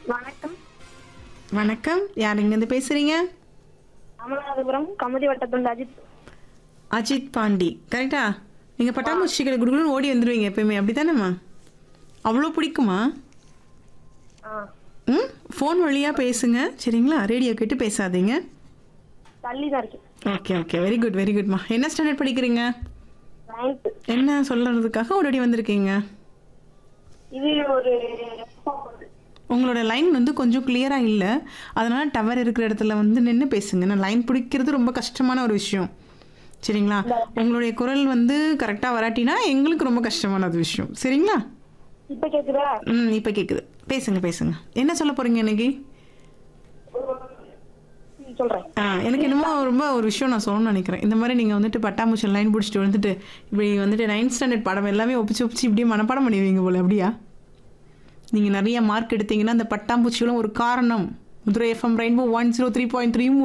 வணக்கம் வணக்கம் யார் இங்கேருந்து பேசுறீங்க ராமநாதபுரம் கமுதி வட்டத்துண்டு அஜித் அஜித் பாண்டி கரெக்டா நீங்க பட்டாம்பூச்சிகளை குடுகுடுன்னு ஓடி வந்துடுவீங்க எப்பயுமே அப்படிதானேம்மா அவ்வளோ பிடிக்குமா ஆ ம் ஃபோன் வழியா பேசுங்க சரிங்களா ரேடியோ கேட்டு பேசாதீங்க தள்ளி தான் இருக்கு okay okay very good very குட்மா என்ன ஸ்டாண்டர்ட் படிக்கிறீங்க நைன்த்து என்ன சொல்றதுக்காக ஓடி வந்திருக்கீங்க இது ஒரு உங்களோட லைன் வந்து கொஞ்சம் கிளியரா இல்லை அதனால டவர் இருக்கிற இடத்துல வந்து நின்று பேசுங்க நான் லைன் பிடிக்கிறது ரொம்ப கஷ்டமான ஒரு விஷயம் சரிங்களா உங்களுடைய குரல் வந்து கரெக்டாக வராட்டினா எங்களுக்கு ரொம்ப கஷ்டமான ஒரு விஷயம் சரிங்களா இப்ப கேக்குதா ம் இப்போ கேட்குது பேசுங்க பேசுங்க என்ன சொல்ல போறீங்க இன்னைக்கு ம், சொல்றேன் ஆ எனக்கு என்னமோ ரொம்ப ஒரு விஷயம் நான் சொல்லணும்னு நினைக்கிறேன் இந்த மாதிரி நீங்கள் வந்துட்டு பட்டாம்பூச்சி லைன் பிடிச்சிட்டு வந்துட்டு இப்படி வந்துட்டு நைன்த் ஸ்டாண்டர்ட் பாடம் எல்லாமே ஒப்பிச்சு ஒப்பிச்சு இப்படியே மனப்பாடம் பண்ணுவீங்க போல அப்படியா நீங்கள் நிறைய மார்க் எடுத்தீங்கன்னா அந்த பட்டாம்பூச்சிகளும் ஒரு காரணம் Madurai FM rainbow one zero three point three